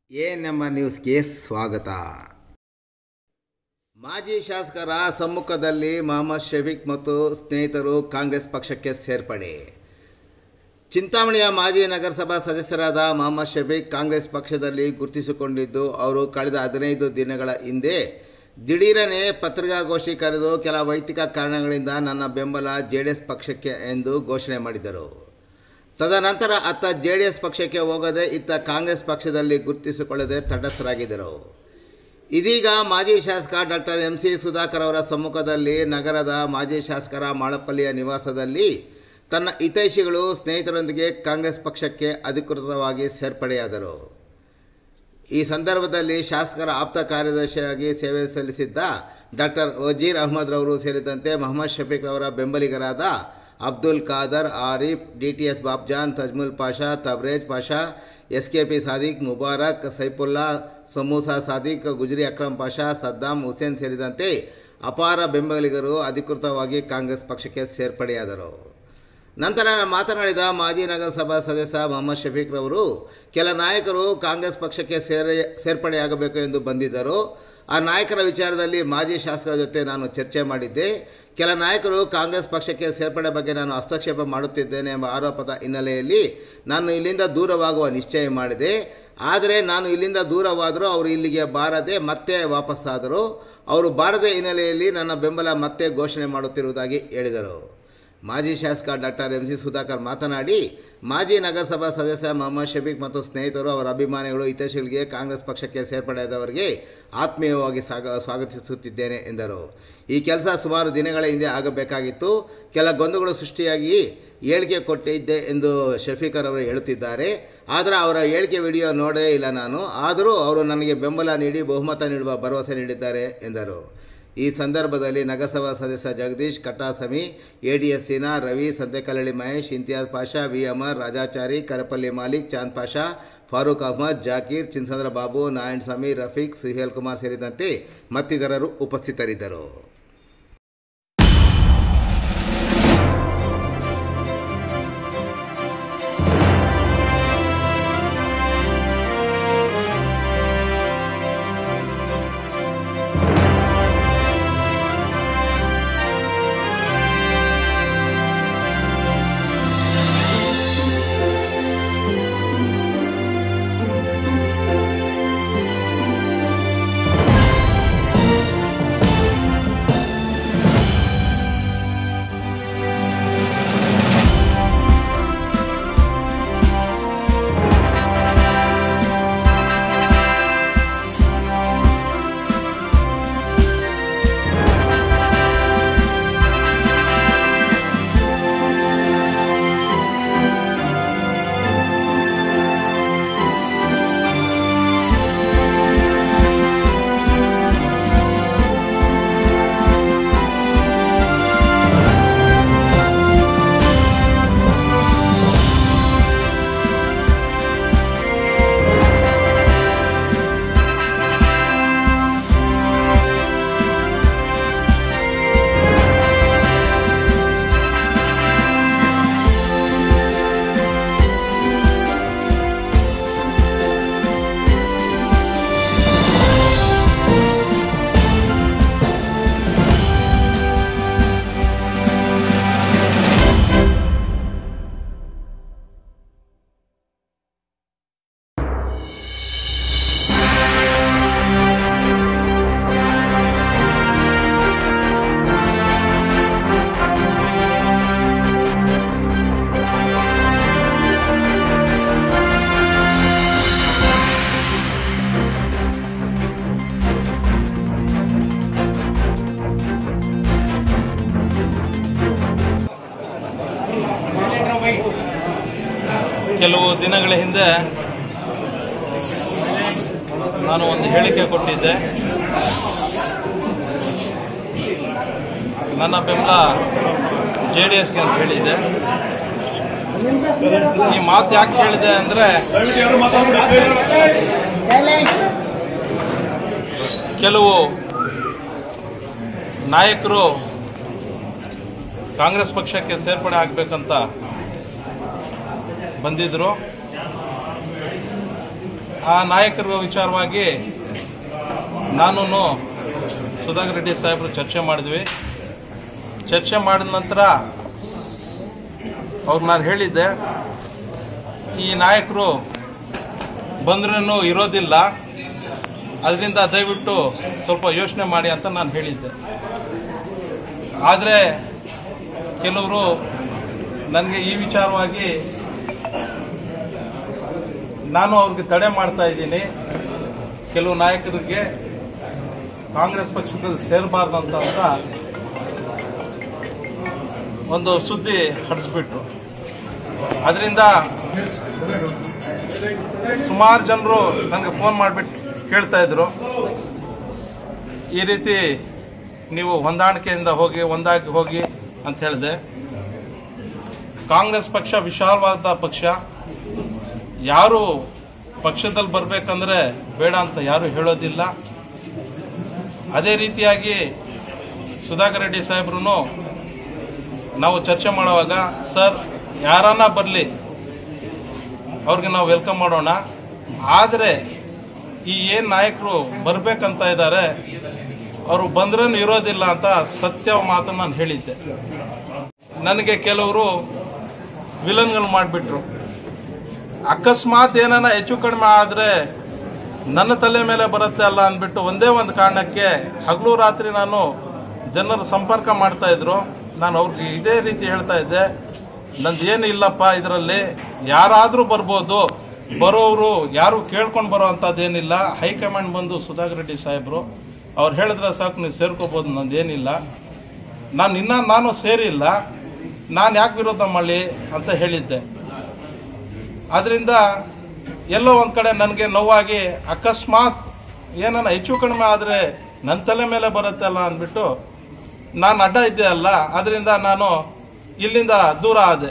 A number ನ್ಯೂಸ್ಗೆ ಸ್ವಾಗತ ಮಾಜಿ ಶಾಸಕರ ಸಮ್ಮುಖದಲ್ಲಿ ಮೊಹಮ್ಮದ್ ಶಫೀಕ್ ಮತ್ತು ಸ್ನೇಹಿತರು ಕಾಂಗ್ರೆಸ್ ಪಕ್ಷಕ್ಕೆ ಸೇರ್ಪಡೆ ಚಿಂತಾಮಣಿಯ ಮಾಜಿ ನಗರಸಭಾ ಸದಸ್ಯರಾದ ಮೊಹಮ್ಮದ್ ಶಫೀಕ್ ಕಾಂಗ್ರೆಸ್ ಪಕ್ಷದಲ್ಲಿ ಗುರುತಿಸಿಕೊಂಡಿದ್ದು ಅವರು ಕಳೆದ ಹದಿನೈದು ದಿನಗಳ ಹಿಂದೆ ದಿಢೀರನೆ ಪತ್ರಿಕಾಗೋಷ್ಠಿ ಕರೆದು ಕೆಲ ವೈಯಕ್ತಿಕ ಕಾರಣಗಳಿಂದ ನನ್ನ ಬೆಂಬಲ ಜೆ ಡಿ ಎಸ್ ಪಕ್ಷಕ್ಕೆ ಎಂದು ಘೋಷಣೆ ಮಾಡಿದರು ತದನಂತರ ಅತ್ತ ಜೆ ಡಿ ಎಸ್ ಪಕ್ಷಕ್ಕೆ ಹೋಗದೆ ಇತ್ತ ಕಾಂಗ್ರೆಸ್ ಪಕ್ಷದಲ್ಲಿ ಗುರುತಿಸಿಕೊಳ್ಳದೆ ತಟಸ್ಥರಾಗಿದ್ದರು ಇದೀಗ ಮಾಜಿ ಶಾಸಕ ಡಾಕ್ಟರ್ ಎಂ ಸಿ ಸುಧಾಕರ್ ಅವರ ಸಮ್ಮುಖದಲ್ಲಿ ನಗರದ ಮಾಜಿ ಶಾಸಕರ ಮಾಳಪ್ಪಳ್ಳಿಯ ನಿವಾಸದಲ್ಲಿ ತನ್ನ ಹಿತೈಷಿಗಳು ಸ್ನೇಹಿತರೊಂದಿಗೆ ಕಾಂಗ್ರೆಸ್ ಪಕ್ಷಕ್ಕೆ ಅಧಿಕೃತವಾಗಿ ಸೇರ್ಪಡೆಯಾದರು ಈ ಸಂದರ್ಭದಲ್ಲಿ ಶಾಸಕರ ಆಪ್ತ ಕಾರ್ಯದರ್ಶಿಯಾಗಿ ಸೇವೆ ಸಲ್ಲಿಸಿದ್ದ ಡಾಕ್ಟರ್ ವಜೀರ್ ಅಹಮದ್ ರವರು ಸೇರಿದಂತೆ ಮೊಹಮ್ಮದ್ ಶಫೀಕ್ ರವರ ಬೆಂಬಲಿಗರಾದ Abdul Khader Arif D T S Babjan Tajmul Pasha Tabrez Pasha S K P Sadiq Mubarak Saifulla Samosa Sadiq Gujri Akram Pasha Saddam Hussain ಸೇರಿದಂತೆ ಅಪಾರ ಬೆಂಬಲಿಗರು ಅಧಿಕೃತವಾಗಿ ಕಾಂಗ್ರೆಸ್ ಪಕ್ಷಕ್ಕೆ ಸೇರ್ಪಡೆಯಾದರು ನಂತರ ಮಾತನಾಡಿದ ಮಾಜಿ ನಗರಸಭಾ ಸದಸ್ಯ ಮೊಹಮ್ಮದ್ ಶಫೀಕ್ ರವರು ಕೆಲ ನಾಯಕರು ಕಾಂಗ್ರೆಸ್ ಪಕ್ಷಕ್ಕೆ ಸೇರೆ ಸೇರ್ಪಡೆಯಾಗಬೇಕು ಎಂದು ಬಂದಿದ್ದರು ಆ ನಾಯಕರ ವಿಚಾರದಲ್ಲಿ ಮಾಜಿ ಶಾಸಕರ ಜೊತೆ ನಾನು ಚರ್ಚೆ ಮಾಡಿದ್ದೆ ಕೆಲ ನಾಯಕರು ಕಾಂಗ್ರೆಸ್ ಪಕ್ಷಕ್ಕೆ ಸೇರ್ಪಡೆ ಬಗ್ಗೆ ನಾನು ಹಸ್ತಕ್ಷೇಪ ಮಾಡುತ್ತಿದ್ದೇನೆ ಎಂಬ ಆರೋಪದ ಹಿನ್ನೆಲೆಯಲ್ಲಿ ನಾನು ಇಲ್ಲಿಂದ ದೂರವಾಗುವ ನಿಶ್ಚಯ ಮಾಡಿದೆ ಆದರೆ ನಾನು ಇಲ್ಲಿಂದ ದೂರವಾದರೂ ಅವರು ಇಲ್ಲಿಗೆ ಬಾರದೆ ಮತ್ತೆ ವಾಪಸ್ಸಾದರು ಅವರು ಬಾರದೆ ಹಿನ್ನೆಲೆಯಲ್ಲಿ ನನ್ನ ಬೆಂಬಲ ಮತ್ತೆ ಘೋಷಣೆ ಮಾಡುತ್ತಿರುವುದಾಗಿ ಹೇಳಿದರು ಮಾಜಿ ಶಾಸಕ ಡಾಕ್ಟರ್ ಎಂ ಸಿ ಸುಧಾಕರ್ ಮಾತನಾಡಿ ಮಾಜಿ ನಗರಸಭಾ ಸದಸ್ಯ ಮೊಹಮ್ಮದ್ ಶಫೀಕ್ ಮತ್ತು ಸ್ನೇಹಿತರು ಅವರ ಅಭಿಮಾನಿಗಳು ಹಿತೈಷಿಗಳಿಗೆ ಕಾಂಗ್ರೆಸ್ ಪಕ್ಷಕ್ಕೆ ಸೇರ್ಪಡೆಯಾದವರಿಗೆ ಆತ್ಮೀಯವಾಗಿ ಸಾಗ ಸ್ವಾಗತಿಸುತ್ತಿದ್ದೇನೆ ಎಂದರು ಈ ಕೆಲಸ ಸುಮಾರು ದಿನಗಳ ಹಿಂದೆ ಆಗಬೇಕಾಗಿತ್ತು ಕೆಲ ಗೊಂದಲಗಳು ಸೃಷ್ಟಿಯಾಗಿ ಹೇಳಿಕೆ ಕೊಟ್ಟಿದ್ದೆ ಎಂದು ಶಫೀಕರ್ ಅವರು ಹೇಳುತ್ತಿದ್ದಾರೆ ಆದರೆ ಅವರ ಹೇಳಿಕೆ ವಿಡಿಯೋ ನೋಡೇ ಇಲ್ಲ ನಾನು ಆದರೂ ಅವರು ನನಗೆ ಬೆಂಬಲ ನೀಡಿ ಬಹುಮತ ನೀಡುವ ಭರವಸೆ ನೀಡಿದ್ದಾರೆ ಎಂದರು ಈ ಸಂದರ್ಭದಲ್ಲಿ ನಗರಸಭಾ ಸದಸ್ಯ Jagadish Kattasami A D S Seena Ravi Santekallahalli Mahesh Imtiyaz Pasha V Amar Rajachari Karapalli Malik Chand Pasha Farooq Ahmed Zakir Chinsandra Babu Narayana Swamy Rafiq Suhail Kumar ಸೇರಿದಂತೆ ಮತ್ತಿತರರು ಉಪಸ್ಥಿತರಿದ್ದರು ಕೆಲವು ದಿನಗಳ ಹಿಂದೆ ನಾನು ಒಂದು ಹೇಳಿಕೆ ಕೊಟ್ಟಿದ್ದೆ ನನ್ನ ಬೆಂಬಲ ಜೆ ಡಿ ಎಸ್ಗೆ ಅಂತ ಹೇಳಿದ್ದೆ ಈ ಮಾತು ಯಾಕೆ ಹೇಳಿದೆ ಅಂದ್ರೆ ಕೆಲವು ನಾಯಕರು ಕಾಂಗ್ರೆಸ್ ಪಕ್ಷಕ್ಕೆ ಸೇರ್ಪಡೆ ಆಗಬೇಕಂತ ಬಂದಿದ್ರು ಆ ನಾಯಕರ ವಿಚಾರವಾಗಿ ನಾನು ಸುಧಾಕರ್ ರೆಡ್ಡಿ ಸಾಹೇಬರು ಚರ್ಚೆ ಮಾಡಿದ್ವಿ ಚರ್ಚೆ ಮಾಡಿದ ನಂತರ ಅವ್ರು ನಾನು ಹೇಳಿದ್ದೆ ಈ ನಾಯಕರು ಬಂದ್ರೂ ಇರೋದಿಲ್ಲ ಅದರಿಂದ ದಯವಿಟ್ಟು ಸ್ವಲ್ಪ ಯೋಚನೆ ಮಾಡಿ ಅಂತ ನಾನು ಹೇಳಿದ್ದೆ ಆದರೆ ಕೆಲವರು ನನಗೆ ಈ ವಿಚಾರವಾಗಿ ನಾನು ಅವ್ರಿಗೆ ತಡೆ ಮಾಡ್ತಾ ಇದ್ದೀನಿ ಕೆಲವು ನಾಯಕರಿಗೆ ಕಾಂಗ್ರೆಸ್ ಪಕ್ಷದಲ್ಲಿ ಸೇರಬಾರ್ದಂತ ಅಂತ ಒಂದು ಸುದ್ದಿ ಹಡಿಸ್ಬಿಟ್ರು ಅದರಿಂದ ಸುಮಾರು ಜನರು ನನಗೆ ಫೋನ್ ಮಾಡಿಬಿಟ್ಟು ಕೇಳ್ತಾ ಇದ್ರು ಈ ರೀತಿ ನೀವು ಹೊಂದಾಣಿಕೆಯಿಂದ ಹೋಗಿ ಒಂದಾಗಿ ಹೋಗಿ ಅಂತ ಹೇಳಿದೆ ಕಾಂಗ್ರೆಸ್ ಪಕ್ಷ ವಿಶಾಲವಾದ ಪಕ್ಷ ಯಾರು ಪಕ್ಷದಲ್ಲಿ ಬರಬೇಕಂದ್ರೆ ಬೇಡ ಅಂತ ಯಾರು ಹೇಳೋದಿಲ್ಲ ಅದೇ ರೀತಿಯಾಗಿ ಸುಧಾಕರ್ ರೆಡ್ಡಿ ಸಾಹೇಬ್ರು ನಾವು ಚರ್ಚೆ ಮಾಡುವಾಗ ಸರ್ ಯಾರನ್ನ ಬರಲಿ ಅವ್ರಿಗೆ ನಾವು ವೆಲ್ಕಮ್ ಮಾಡೋಣ ಆದರೆ ಈ ಏನ್ ನಾಯಕರು ಬರ್ಬೇಕಂತ ಇದ್ದಾರೆ ಅವರು ಬಂದ್ರೂ ಇರೋದಿಲ್ಲ ಅಂತ ಸತ್ಯ ಮಾತನ್ನು ನಾನು ಹೇಳಿದ್ದೆ ನನಗೆ ಕೆಲವರು ವಿಲನ್ಗಳು ಮಾಡಿಬಿಟ್ರು ಅಕಸ್ಮಾತ್ ಏನಾನ ಹೆಚ್ಚು ಕಡಿಮೆ ಆದ್ರೆ ನನ್ನ ತಲೆ ಮೇಲೆ ಬರುತ್ತೆ ಅಲ್ಲ ಅಂದ್ಬಿಟ್ಟು ಒಂದೇ ಒಂದು ಕಾರಣಕ್ಕೆ ಹಗಲು ರಾತ್ರಿ ನಾನು ಜನರ ಸಂಪರ್ಕ ಮಾಡ್ತಾ ಇದ್ರು ನಾನು ಅವ್ರಿಗೆ ಇದೇ ರೀತಿ ಹೇಳ್ತಾ ಇದ್ದೆ ನಂದು ಏನು ಇಲ್ಲಪ್ಪ ಇದರಲ್ಲಿ ಯಾರಾದ್ರೂ ಬರ್ಬೋದು ಬರೋರು ಯಾರು ಕೇಳ್ಕೊಂಡು ಬರೋ ಅಂಥದ್ದೇನಿಲ್ಲ ಹೈಕಮಾಂಡ್ ಬಂದು ಸುಧಾಕರ್ ರೆಡ್ಡಿ ಸಾಹೇಬ್ರು ಅವ್ರು ಹೇಳಿದ್ರೆ ಸಾಕು ನೀವು ಸೇರ್ಕೋಬಹುದು ನಂದೇನಿಲ್ಲ ನಾನು ಇನ್ನ ನಾನು ಸೇರಿಲ್ಲ ನಾನು ಯಾಕೆ ವಿರೋಧ ಮಾಡಲಿ ಅಂತ ಹೇಳಿದ್ದೆ ಅದರಿಂದ ಎಲ್ಲೋ ಒಂದ್ ಕಡೆ ನನಗೆ ನೋವಾಗಿ ಅಕಸ್ಮಾತ್ ಏನನ್ನ ಹೆಚ್ಚು ಕಡಿಮೆ ಆದ್ರೆ ನನ್ನ ತಲೆ ಮೇಲೆ ಬರುತ್ತೆ ಅಲ್ಲ ಅಂದ್ಬಿಟ್ಟು ನಾನು ಅಡ್ಡ ಇದ್ದೆ ಅಲ್ಲ ಅದರಿಂದ ನಾನು ಇಲ್ಲಿಂದ ದೂರ ಆದೆ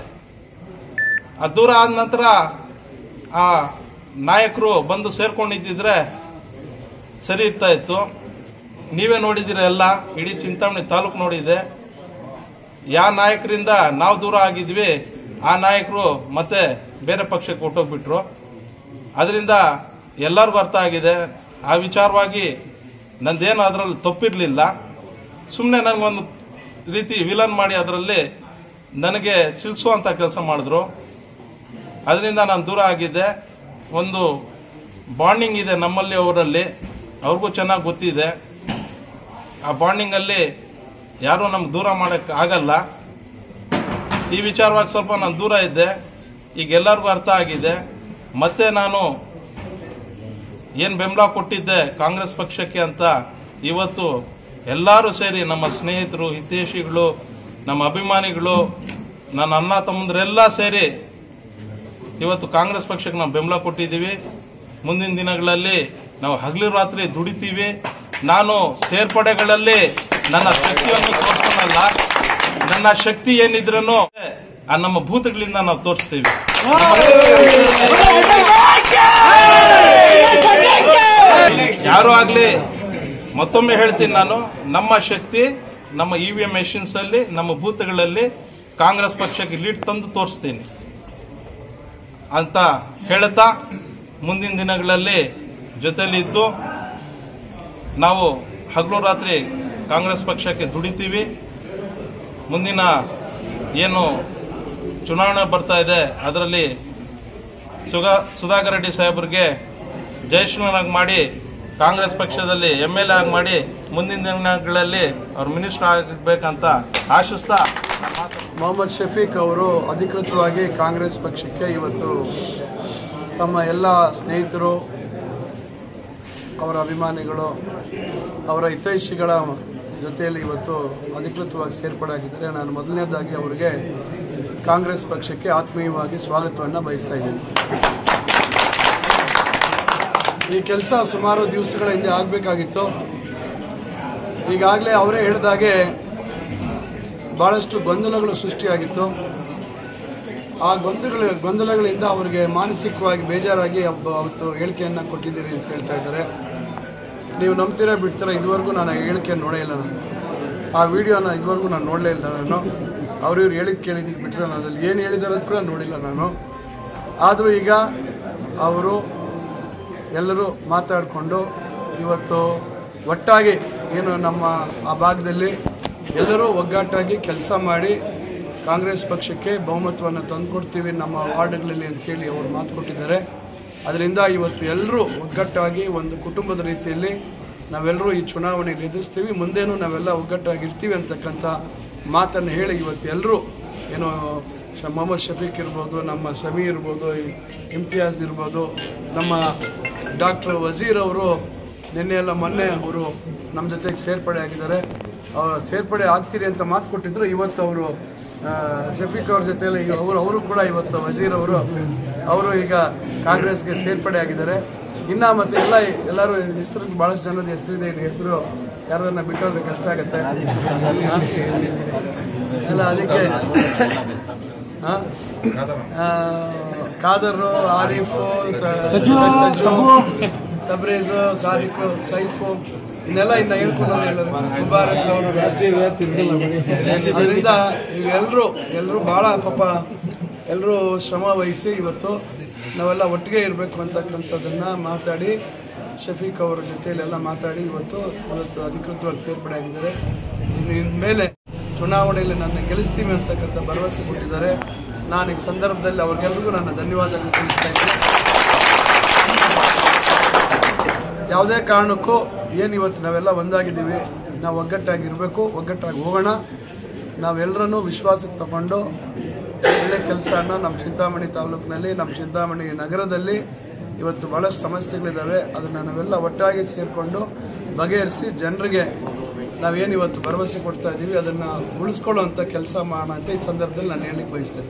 ಆ ದೂರ ಆದ ನಂತರ ಆ ನಾಯಕರು ಬಂದು ಸೇರ್ಕೊಂಡಿದ್ದಿದ್ರೆ ಸರಿ ಇರ್ತಾ ಇತ್ತು ನೀವೇ ನೋಡಿದಿರ ಎಲ್ಲ ಇಡೀ ಚಿಂತಾಮಣಿ ತಾಲೂಕು ನೋಡಿದೆ ಯಾವ ನಾಯಕರಿಂದ ನಾವು ದೂರ ಆಗಿದ್ವಿ ಆ ನಾಯಕರು ಮತ್ತೆ ಬೇರೆ ಪಕ್ಷಕ್ಕೆ ಹೊಟ್ಟೋಗ್ಬಿಟ್ರು ಅದರಿಂದ ಎಲ್ಲರಿಗೂ ಅರ್ಥ ಆಗಿದೆ ಆ ವಿಚಾರವಾಗಿ ನಂದೇನು ಅದರಲ್ಲಿ ತಪ್ಪಿರಲಿಲ್ಲ ಸುಮ್ಮನೆ ನನಗೊಂದು ರೀತಿ ವಿಲನ್ ಮಾಡಿ ಅದರಲ್ಲಿ ನನಗೆ ಸಿಲ್ಸುವಂತ ಕೆಲಸ ಮಾಡಿದ್ರು ಅದರಿಂದ ನಾನು ದೂರ ಆಗಿದ್ದೆ ಒಂದು ಬಾಂಡಿಂಗ್ ಇದೆ ನಮ್ಮಲ್ಲಿ ಅವರಲ್ಲಿ ಅವ್ರಿಗೂ ಚೆನ್ನಾಗಿ ಗೊತ್ತಿದೆ ಆ ಬಾಂಡಿಂಗ್ ಅಲ್ಲಿ ಯಾರು ನಮ್ಗೆ ದೂರ ಮಾಡಕ್ ಆಗಲ್ಲ ಈ ವಿಚಾರವಾಗಿ ಸ್ವಲ್ಪ ನಾನು ದೂರ ಇದ್ದೆ ಈಗ ಎಲ್ಲರಿಗೂ ಅರ್ಥ ಆಗಿದೆ ಮತ್ತೆ ನಾನು ಏನ್ ಬೆಂಬಲ ಕೊಟ್ಟಿದ್ದೆ ಕಾಂಗ್ರೆಸ್ ಪಕ್ಷಕ್ಕೆ ಅಂತ ಇವತ್ತು ಎಲ್ಲರೂ ಸೇರಿ ನಮ್ಮ ಸ್ನೇಹಿತರು ಹಿತೈಷಿಗಳು ನಮ್ಮ ಅಭಿಮಾನಿಗಳು ನನ್ನ ಅಣ್ಣ ತಮ್ಮಂದ್ರೆಲ್ಲ ಸೇರಿ ಇವತ್ತು ಕಾಂಗ್ರೆಸ್ ಪಕ್ಷಕ್ಕೆ ನಾವು ಬೆಂಬಲ ಕೊಟ್ಟಿದ್ದೀವಿ ಮುಂದಿನ ದಿನಗಳಲ್ಲಿ ನಾವು ಹಗಲು ರಾತ್ರಿ ದುಡಿತೀವಿ ನಾನು ಸೇರ್ಪಡೆಗಳಲ್ಲಿ ನನ್ನ ಶಕ್ತಿಯನ್ನು ತೋರಿಸ್ಕೊಳಲ್ಲ ನನ್ನ ಶಕ್ತಿ ಏನಿದ್ರೂ ಆ ನಮ್ಮ ಭೂತಗಳಿಂದ ನಾವು ತೋರಿಸ್ತೀವಿ ಯಾರು ಆಗ್ಲಿ ಮತ್ತೊಮ್ಮೆ ಹೇಳ್ತೀನಿ ನಾನು ನಮ್ಮ ಶಕ್ತಿ ನಮ್ಮ ಇ ವಿ ಎಂ ಮೆಷಿನ್ಸ್ ಅಲ್ಲಿ ನಮ್ಮ ಬೂತ್ಗಳಲ್ಲಿ ಕಾಂಗ್ರೆಸ್ ಪಕ್ಷಕ್ಕೆ ಲೀಡ್ ತಂದು ತೋರಿಸ್ತೀನಿ ಅಂತ ಹೇಳ್ತಾ ಮುಂದಿನ ದಿನಗಳಲ್ಲಿ ಜೊತೆಲಿದ್ದು ನಾವು ಹಗಲು ರಾತ್ರಿ ಕಾಂಗ್ರೆಸ್ ಪಕ್ಷಕ್ಕೆ ದುಡಿತೀವಿ ಮುಂದಿನ ಏನು ಚುನಾವಣೆ ಬರ್ತಾ ಇದೆ ಅದರಲ್ಲಿ ಸುಗಾ ಸುಧಾಕರ್ ರೆಡ್ಡಿ ಸಾಹೇಬರಿಗೆ ಜಯಶ್ರೀನಾಗ್ ಮಾಡಿ ಕಾಂಗ್ರೆಸ್ ಪಕ್ಷದಲ್ಲಿ ಎಂ ಎಲ್ ಎ ಆಗಿ ಮಾಡಿ ಮುಂದಿನ ದಿನಗಳಲ್ಲಿ ಅವ್ರು ಮಿನಿಸ್ಟರ್ ಆಗಬೇಕಂತ ಆಶಿಸ್ತಾ ನನ್ನ ಮಾತು ಮೊಹಮ್ಮದ್ ಶಫೀಕ್ ಅವರು ಅಧಿಕೃತವಾಗಿ ಕಾಂಗ್ರೆಸ್ ಪಕ್ಷಕ್ಕೆ ಇವತ್ತು ತಮ್ಮ ಎಲ್ಲ ಸ್ನೇಹಿತರು ಅವರ ಅಭಿಮಾನಿಗಳು ಅವರ ಹಿತೈಷಿಗಳ ಜೊತೆಯಲ್ಲಿ ಇವತ್ತು ಅಧಿಕೃತವಾಗಿ ಸೇರ್ಪಡೆ ಆಗಿದ್ದಾರೆ ನಾನು ಮೊದಲನೇದಾಗಿ ಅವರಿಗೆ ಕಾಂಗ್ರೆಸ್ ಪಕ್ಷಕ್ಕೆ ಆತ್ಮೀಯವಾಗಿ ಸ್ವಾಗತವನ್ನು ಬಯಸ್ತಾ ಇದ್ದೀನಿ ಈ ಕೆಲಸ ಸುಮಾರು ದಿವಸಗಳ ಹಿಂದೆ ಆಗಬೇಕಾಗಿತ್ತು ಈಗಾಗಲೇ ಅವರೇ ಹೇಳಿದಾಗೆ ಬಹಳಷ್ಟು ಗೊಂದಲಗಳು ಸೃಷ್ಟಿಯಾಗಿತ್ತು ಆ ಗೊಂದಲಗಳ ಗೊಂದಲಗಳಿಂದ ಅವರಿಗೆ ಮಾನಸಿಕವಾಗಿ ಬೇಜಾರಾಗಿ ಅಬ್ಬ- ಅವತ್ತು ಹೇಳಿಕೆಯನ್ನು ಕೊಟ್ಟಿದ್ದೀರಿ ಅಂತ ಹೇಳ್ತಾ ಇದ್ದಾರೆ ನೀವು ನಂಬ್ತೀರಾ ಬಿಡ್ತೀರಾ ಇದುವರೆಗೂ ನಾನು ಆ ಹೇಳಿಕೆ ನೋಡೇ ಇಲ್ಲ ನಾನು ಆ ವಿಡಿಯೋನ ಇದುವರೆಗೂ ನಾನು ನೋಡಲೇ ಇಲ್ಲ ನಾನು ಅವ್ರು ಇವ್ರು ಹೇಳಿದ್ ಕೇಳಿದ್ದಕ್ಕೆ ಬಿಟ್ಟರೆ ನಾನು ಅದ್ರಲ್ಲಿ ಏನು ಹೇಳಿದಾರೆ ಅಂತ ಕೂಡ ನೋಡಿಲ್ಲ ನಾನು ಆದರೂ ಈಗ ಅವರು ಎಲ್ಲರೂ ಮಾತಾಡಿಕೊಂಡು ಇವತ್ತು ಒಟ್ಟಾಗಿ ಏನು ನಮ್ಮ ಆ ಭಾಗದಲ್ಲಿ ಎಲ್ಲರೂ ಒಗ್ಗಟ್ಟಾಗಿ ಕೆಲಸ ಮಾಡಿ ಕಾಂಗ್ರೆಸ್ ಪಕ್ಷಕ್ಕೆ ಬಹುಮತವನ್ನು ತಂದುಕೊಡ್ತೀವಿ ನಮ್ಮ ವಾರ್ಡ್ಗಳಲ್ಲಿ ಅಂತೇಳಿ ಅವರು ಮಾತು ಕೊಟ್ಟಿದ್ದಾರೆ ಅದರಿಂದ ಇವತ್ತು ಎಲ್ಲರೂ ಒಗ್ಗಟ್ಟಾಗಿ ಒಂದು ಕುಟುಂಬದ ರೀತಿಯಲ್ಲಿ ನಾವೆಲ್ಲರೂ ಈ ಚುನಾವಣೆಗೆ ಎದುರಿಸ್ತೀವಿ ಮುಂದೇನು ನಾವೆಲ್ಲ ಒಗ್ಗಟ್ಟಾಗಿರ್ತೀವಿ ಅಂತಕ್ಕಂಥ ಮಾತನ್ನು ಹೇಳಿ ಇವತ್ತು ಎಲ್ಲರೂ ಏನು ಶ ಮೊಹಮ್ಮದ್ ಶಫೀಕ್ ಇರ್ಬೋದು ನಮ್ಮ ಸಮಿ ಇರ್ಬೋದು ಇಮ್ತಿಯಾಜ್ ಇರ್ಬೋದು ನಮ್ಮ ಡಾಕ್ಟರ್ ವಜೀರ್ ಅವರು ನಿನ್ನೆ ಎಲ್ಲ ಮೊನ್ನೆ ಅವರು ನಮ್ಮ ಜೊತೆಗೆ ಸೇರ್ಪಡೆ ಆಗಿದ್ದಾರೆ ಅವ್ರು ಸೇರ್ಪಡೆ ಆಗ್ತೀರಿ ಅಂತ ಮಾತು ಕೊಟ್ಟಿದ್ರು ಇವತ್ತು ಅವರು ಆ, ಶಫೀಕ್ ಅವ್ರ ಜೊತೆಯಲ್ಲಿ ಈಗ ಅವರು ಅವರು ಕೂಡ ಇವತ್ತು ವಜೀರ್ ಅವರು ಅವರು ಈಗ ಕಾಂಗ್ರೆಸ್ಗೆ ಸೇರ್ಪಡೆ ಆಗಿದ್ದಾರೆ ಇನ್ನ ಮತ್ತೆ ಎಲ್ಲ ಎಲ್ಲರೂ ಹೆಸರು ಬಹಳಷ್ಟು ಜನದ ಹೆಸರಿದೆ ಇಲ್ಲಿ ಹೆಸರು ಯಾರನ್ನ ಬಿಟ್ಟೋದ್ರೆ ಕಷ್ಟ ಆಗುತ್ತೆ ಎಲ್ಲ ಅದಕ್ಕೆ ಆ? ಆ, ಕಾದರು ಆರಿಫು ತ- ತಜ್ಜು, ತಬ್ರೇಜು ಸಾದಿಕು ಸೈಫು ಇನ್ನೆಲ್ಲ ಇನ್ನ ಹೇಳ್ಕೊಂಡು ಹೇಳೋರು ಮುಬಾರಕ್ ಅವರು ಅದರಿಂದ ಇವೆಲ್ಲರೂ ಎಲ್ಲರೂ ಬಹಳ ಪಾಪ ಎಲ್ಲರೂ ಶ್ರಮ ವಹಿಸಿ ಇವತ್ತು ನಾವೆಲ್ಲ ಒಟ್ಟಿಗೆ ಇರಬೇಕು ಅಂತಕ್ಕಂಥದ್ದನ್ನ ಮಾತಾಡಿ ಶಫೀಕ್ ಅವರ ಜೊತೆಯಲ್ಲೆಲ್ಲ ಮಾತಾಡಿ ಇವತ್ತು ಇವತ್ತು ಅಧಿಕೃತವಾಗಿ ಸೇರ್ಪಡೆ ಆಗಿದ್ದಾರೆ ಇನ್ನು ಇನ್ಮೇಲೆ ಚುನಾವಣೆಯಲ್ಲಿ ನನ್ನ ಗೆಲ್ಲಿಸ್ತೀವಿ ಅಂತಕ್ಕಂಥ ಭರವಸೆ ಕೊಟ್ಟಿದ್ದಾರೆ ನಾನು ಈ ಸಂದರ್ಭದಲ್ಲಿ ಅವ್ರಿಗೆಲ್ರಿಗೂ ನನ್ನ ಧನ್ಯವಾದಗಳು ತಿಳಿಸ್ತಾ ಇದ್ದೀನಿ ಯಾವುದೇ ಕಾರಣಕ್ಕೂ ಏನು ಇವತ್ತು ನಾವೆಲ್ಲ ಒಂದಾಗಿದ್ದೀವಿ ನಾವು ಒಗ್ಗಟ್ಟಾಗಿರಬೇಕು ಒಗ್ಗಟ್ಟಾಗಿ ಹೋಗೋಣ ನಾವೆಲ್ಲರನ್ನೂ ವಿಶ್ವಾಸಕ್ಕೆ ತಗೊಂಡು ಒಳ್ಳೆ ಕೆಲಸನ ನಮ್ಮ ಚಿಂತಾಮಣಿ ತಾಲೂಕಿನಲ್ಲಿ ನಮ್ಮ ಚಿಂತಾಮಣಿ ನಗರದಲ್ಲಿ ಇವತ್ತು ಬಹಳಷ್ಟು ಸಮಸ್ಯೆಗಳಿದ್ದಾವೆ ಅದನ್ನು ನಾವೆಲ್ಲ ಒಟ್ಟಾಗಿ ಸೇರಿಕೊಂಡು ಬಗೆಹರಿಸಿ ಜನರಿಗೆ ನಾವೇನು ಇವತ್ತು ಭರವಸೆ ಕೊಡ್ತಾ ಇದ್ದೀವಿ ಅದನ್ನು ಉಳಿಸ್ಕೊಳ್ಳುವಂಥ ಕೆಲಸ ಮಾಡೋಣ ಅಂತ ಈ ಸಂದರ್ಭದಲ್ಲಿ ನಾನು ಹೇಳಲಿಕ್ಕೆ ಬಯಸ್ತೇನೆ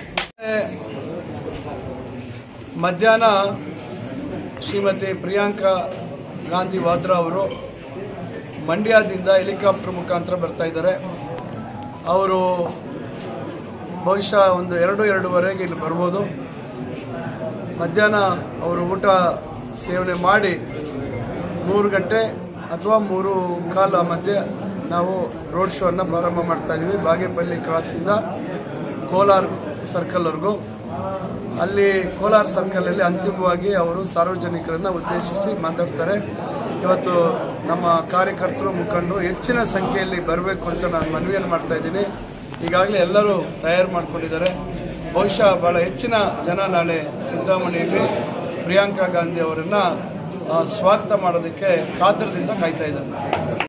ಮಧ್ಯಾಹ್ನ ಶ್ರೀಮತಿ ಪ್ರಿಯಾಂಕಾ ಗಾಂಧಿ ವಾದ್ರಾ ಅವರು ಮಂಡ್ಯದಿಂದ ಹೆಲಿಕಾಪ್ಟರ್ ಮುಖಾಂತರ ಬರ್ತಾ ಇದ್ದಾರೆ ಅವರು ಬಹುಶಃ ಒಂದು ಎರಡು ಎರಡೂವರೆಗೆ ಇಲ್ಲಿ ಬರ್ಬೋದು ಮಧ್ಯಾಹ್ನ ಅವರು ಊಟ ಸೇವನೆ ಮಾಡಿ ಮೂರು ಗಂಟೆ ಅಥವಾ ಮೂರು ಕಾಲ ಮಧ್ಯೆ ನಾವು ರೋಡ್ ಶೋ ಅನ್ನ ಪ್ರಾರಂಭ ಮಾಡ್ತಾ ಇದೀವಿ ಬಾಗೇಪಲ್ಲಿ ಕ್ರಾಸಿಂದ ಕೋಲಾರ ಸರ್ಕಲ್ವರೆಗೂ ಅಲ್ಲಿ ಕೋಲಾರ ಸರ್ಕಲಲ್ಲಿ ಅಂತಿಮವಾಗಿ ಅವರು ಸಾರ್ವಜನಿಕರನ್ನ ಉದ್ದೇಶಿಸಿ ಮಾತಾಡ್ತಾರೆ ಇವತ್ತು ನಮ್ಮ ಕಾರ್ಯಕರ್ತರು ಮುಖಂಡರು ಹೆಚ್ಚಿನ ಸಂಖ್ಯೆಯಲ್ಲಿ ಬರಬೇಕು ಅಂತ ನಾನು ಮನವಿಯನ್ನು ಮಾಡ್ತಾ ಇದ್ದೀನಿ ಈಗಾಗಲೇ ಎಲ್ಲರೂ ತಯಾರು ಮಾಡ್ಕೊಂಡಿದ್ದಾರೆ ಬಹುಶಃ ಬಹಳ ಹೆಚ್ಚಿನ ಜನ ನಾಳೆ ಚಿಂತಾಮಣಿಯಲ್ಲಿ ಪ್ರಿಯಾಂಕಾ ಗಾಂಧಿ ಅವರನ್ನ ಆ, ಸ್ವಾಗತ ಮಾಡೋದಕ್ಕೆ ಕಾತರದಿಂದ ಕಾಯ್ತಾ ಇದ್ದಾರೆ